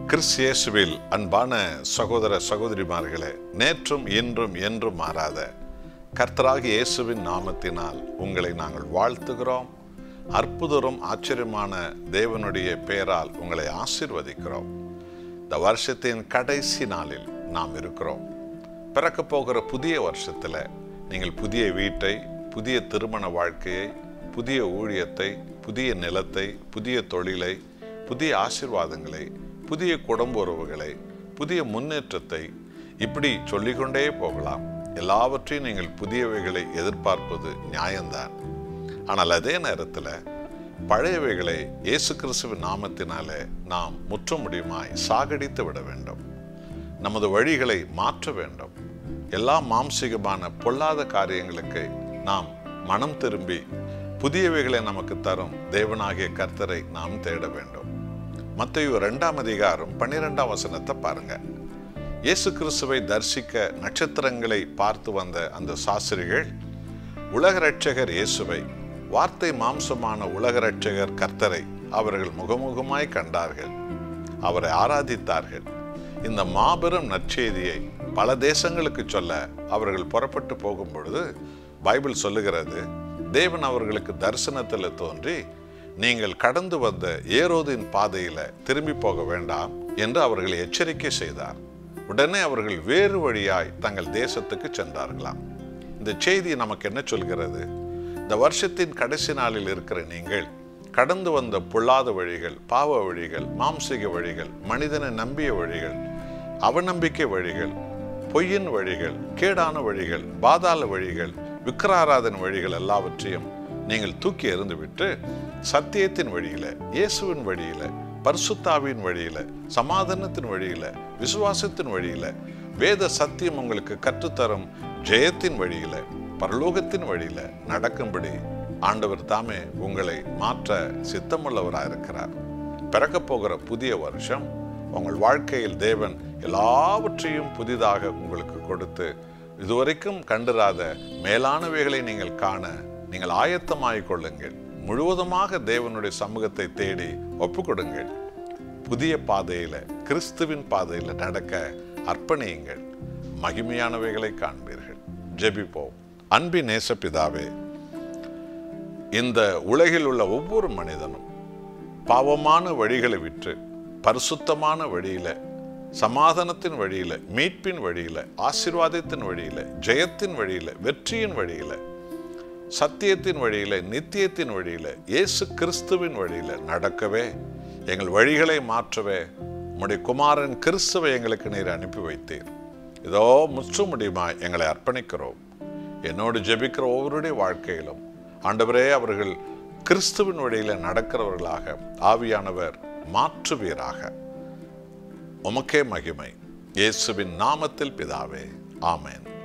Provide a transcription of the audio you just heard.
கிறிஸ்து இயேசுவில் அன்பான சகோதர சகோதரிமார்களே நேற்றும் இன்றும் என்றும் மாறாத கர்த்தராகிய இயேசுவின் நாமத்தினால் உங்களை நாங்கள் வாழ்த்துகிறோம் அற்புதரும் ஆச்சரியமான தேவனுடைய பெயரால் உங்களை ஆசீர்வதிக்கிறோம் இந்த வருஷத்தின் கடைசி நாளில் நாம் இருக்கிறோம் பிறக்க போகிற புதிய வருஷத்தில் நீங்கள் புதிய வீட்டை புதிய திருமண வாழ்க்கையை புதிய ஊழியத்தை புதிய நிலத்தை புதிய தொழிலை புதிய ஆசீர்வாதங்களை புதிய குடும்ப உறவுகளை புதிய முன்னேற்றத்தை இப்படி சொல்லிக்கொண்டே போகலாம் எல்லாவற்றையும் நீங்கள் புதியவைகளை எதிர்பார்ப்பது நியாயம்தான் ஆனால் அதே நேரத்தில் பழையவைகளை இயேசு கிறிஸ்துவின் நாமத்தினாலே நாம் முற்ற முடியுமாய் சாகடித்து விட வேண்டும் நமது வழிகளை மாற்ற வேண்டும் எல்லா மாம்சிகமான பொல்லாத காரியங்களுக்கு நாம் மனம் திரும்பி புதியவைகளை நமக்கு தரும் தேவனாகிய கர்த்தரை நாம் தேட வேண்டும் மத்தையு ரெண்டாம் அதிகாரம் பன்னிரெண்டாம் வசனத்தை பாருங்க இயேசு கிறிஸ்துவை தரிசிக்க நட்சத்திரங்களை பார்த்து வந்த அந்த சாஸ்திரிகள் உலக ரட்சகர் இயேசுவை வார்த்தை மாம்சமான உலக ரட்சகர் கர்த்தரை அவர்கள் முகமுகமாய் கண்டார்கள் அவரை ஆராதித்தார்கள் இந்த மாபெரும் நற்செய்தியை பல தேசங்களுக்கு சொல்ல அவர்கள் புறப்பட்டு போகும் பொழுது பைபிள் சொல்லுகிறது தேவன் அவர்களுக்கு தரிசனத்தில் தோன்றி நீங்கள் கடந்து வந்த ஏரோதின் பாதையில திரும்பி போக வேண்டாம் என்று அவர்களை எச்சரிக்கை செய்தார் உடனே அவர்கள் வேறு வழியாய் தங்கள் தேசத்துக்கு சென்றார்களாம் இந்த செய்தி நமக்கு என்ன சொல்கிறது இந்த வருஷத்தின் கடைசி நாளில் இருக்கிற நீங்கள் கடந்து வந்த பொல்லாத வழிகள் பாவ வழிகள் மாம்சிக வழிகள் மனிதனை நம்பிய வழிகள் அவநம்பிக்கை வழிகள் பொய்யின் வழிகள் கேடான வழிகள் பாதாள வழிகள் விக்கிராராதன் வழிகள் எல்லாவற்றையும் நீங்கள் தூக்கி எறிந்துவிட்டு சத்தியத்தின் வழியில இயேசுவின் வழியில பரிசுத்தாவின் வழியில சமாதானத்தின் வழியில விசுவாசத்தின் வழியில வேத சத்தியம் உங்களுக்கு கற்றுத்தரும் ஜெயத்தின் வழியில பரலோகத்தின் வழியில நடக்கும்படி ஆண்டவர் தாமே உங்களை மாற்ற சித்தமுள்ளவராக இருக்கிறார் பிறக்க போகிற புதிய வருஷம் உங்கள் வாழ்க்கையில் தேவன் எல்லாவற்றையும் புதிதாக உங்களுக்கு கொடுத்து இதுவரைக்கும் கண்டிராத மேலானவைகளை நீங்கள் காண நீங்கள் ஆயத்தமாகிக் கொள்ளுங்கள் முழுவதுமாக தேவனுடைய சமூகத்தை தேடி ஒப்பு கொடுங்கள் புதிய பாதையில கிறிஸ்துவின் பாதையில நடக்க அர்ப்பணியுங்கள் மகிமையானவைகளை காண்பீர்கள் ஜெபிப்போம் அன்பின் நேசப்பிதாவே இந்த உலகில் உள்ள ஒவ்வொரு மனிதனும் பாவமான வழிகளை விற்று பரிசுத்தமான வழியில சமாதானத்தின் வழியில மீட்பின் வழியில ஆசிர்வாதத்தின் வழியில ஜெயத்தின் வழியில வெற்றியின் வழியில சத்தியத்தின் வழியில நித்தியத்தின் வழியில இயேசு கிறிஸ்துவின் வழியில நடக்கவே எங்கள் வழிகளை மாற்றவே உம்முடைய குமாரன் கிறிஸ்துவை எங்களுக்கு நீர் அனுப்பி வைத்தீர் இதோ முற்று முடியுமா எங்களை அர்ப்பணிக்கிறோம் என்னோடு ஜெபிக்கிற ஒவ்வொருடைய வாழ்க்கையிலும் ஆண்டவரே அவர்கள் கிறிஸ்துவின் வழியில நடக்கிறவர்களாக ஆவியானவர் மாற்றுவீராக உமக்கே மகிமை இயேசுவின் நாமத்தில் பிதாவே ஆமேன்